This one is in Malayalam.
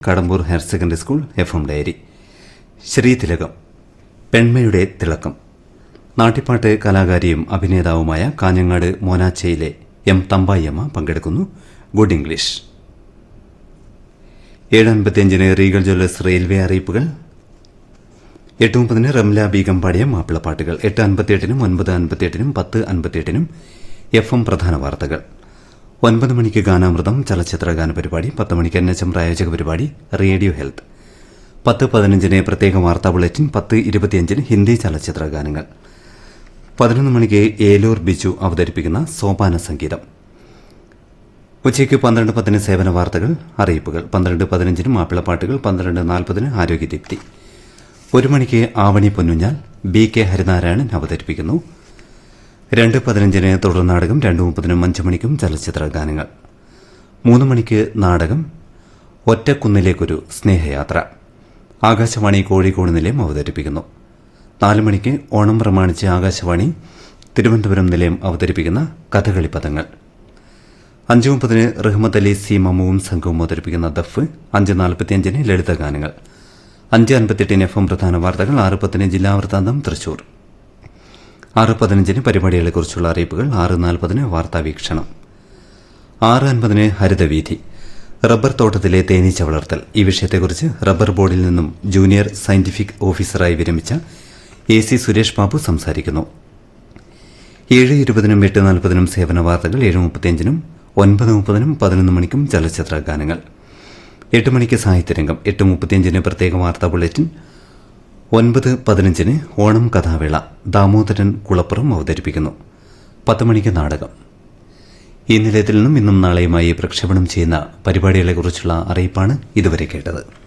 Kadambur higher secondary school F M diary ശ്രീതിലകം പെൺമയുടെ തിളക്കം നാട്ടിപ്പാട്ട് കലാകാരിയും അഭിനേതാവുമായ കാഞ്ഞങ്ങാട് മോനാച്ചയിലെ എം തമ്പായിയമ്മ പങ്കെടുക്കുന്നു ഗുഡ് ഇംഗ്ലീഷ് ഏഴ് അൻപത്തിയഞ്ചിന് റീഗൽ ജ്വല്ലേഴ്സ് റെയിൽവേ അറിയിപ്പുകൾ എട്ട് മുപ്പതിന് റംല ബീഗം പാടിയ മാപ്പിളപ്പാട്ടുകൾ എട്ട് അൻപത്തിയെട്ടിനും ഒൻപത് അൻപത്തിയെട്ടിനും പത്ത് അൻപത്തിയെട്ടിനും എഫ് എം പ്രധാന വാർത്തകൾ ഒൻപത് മണിക്ക് ഗാനാമൃതം ചലച്ചിത്ര ഗാന പരിപാടി പത്ത് മണിക്ക് എൻ എച്ച് എം പ്രായോജക പരിപാടി റേഡിയോ ഹെൽത്ത് പത്ത് പതിനഞ്ചിന് പ്രത്യേക വാർത്താ ബുള്ളറ്റിൻ പത്ത് ഇരുപത്തിയഞ്ചിന് ഹിന്ദി ചലച്ചിത്ര ഗാനങ്ങൾ പതിനൊന്ന് മണിക്ക് ഏലൂർ ബിജു അവതരിപ്പിക്കുന്ന സോപാന സംഗീതം ഉച്ചയ്ക്ക് പന്ത്രണ്ട് പത്തിന് സേവന വാർത്തകൾ അറിയിപ്പുകൾ പന്ത്രണ്ട് പതിനഞ്ചിന് മാപ്പിളപ്പാട്ടുകൾ പന്ത്രണ്ട് നാൽപ്പതിന് ആരോഗ്യദീപ്തി ഒരു മണിക്ക് ആവണി പൊന്നുഞ്ഞാൽ ബി കെ ഹരിനാരായണൻ അവതരിപ്പിക്കുന്നു രണ്ട് പതിനഞ്ചിന് തുടർ നാടകം രണ്ട് മുപ്പതിനും അഞ്ച് മണിക്കും ചലച്ചിത്ര ഗാനങ്ങൾ മൂന്ന് മണിക്ക് നാടകം ഒറ്റക്കുന്നിലേക്കൊരു സ്നേഹയാത്ര ആകാശവാണി കോഴിക്കോട് നിലയം അവതരിപ്പിക്കുന്നു നാല് മണിക്ക് ഓണം പ്രമാണിച്ച് ആകാശവാണി തിരുവനന്തപുരം നിലയം അവതരിപ്പിക്കുന്ന കഥകളി പദങ്ങൾ അഞ്ച് മുപ്പതിന് റഹ്മത്ത് അലി സി മമ്മുവും സംഘവും അവതരിപ്പിക്കുന്ന ദഫ് അഞ്ച് നാൽപ്പത്തിയഞ്ചിന് ലളിതഗാനങ്ങൾ അഞ്ച് അൻപത്തെട്ടിന് എഫ് എം പ്രധാന വാർത്തകൾ ആറ് പത്തിന് ജില്ലാ വൃത്താന്തം തൃശൂർ ആറ് പതിനഞ്ചിന് പരിപാടികളെക്കുറിച്ചുള്ള അറിയിപ്പുകൾ ആറ് നാൽപ്പതിന് വാർത്താവീക്ഷണം ആറ് അൻപതിന് ഹരിതവീഥി റബ്ബർ തോട്ടത്തിലെ തേനീച്ച വളർത്തൽ ഈ വിഷയത്തെക്കുറിച്ച് റബ്ബർ ബോർഡിൽ നിന്നും ജൂനിയർ സയന്റിഫിക് ഓഫീസറായി വിരമിച്ച എ സി സുരേഷ് ബാബു സംസാരിക്കുന്നു ഏഴ് ഇരുപതിനും എട്ട് നാൽപ്പതിനും സേവന വാർത്തകൾ ഏഴ് മുപ്പത്തിയഞ്ചിനും ഒൻപത് മുപ്പതിനും പതിനൊന്ന് മണിക്കും ചലച്ചിത്ര ഗാനങ്ങൾ എട്ട് മണിക്ക് സാഹിത്യരംഗം എട്ട് മുപ്പത്തിയഞ്ചിന് പ്രത്യേക വാർത്താ ബുള്ളറ്റിൻ ഒൻപത് പതിനഞ്ചിന് ഓണം കഥാവേള ദാമോദരൻ കുളപ്പുറം അവതരിപ്പിക്കുന്നു പത്ത് മണിക്ക് നാടകം ഈ നിലയത്തിൽ നിന്നും ഇന്നും നാളെയുമായി പ്രക്ഷേപണം ചെയ്യുന്ന പരിപാടികളെക്കുറിച്ചുള്ള അറിയിപ്പാണ് ഇതുവരെ കേട്ടത്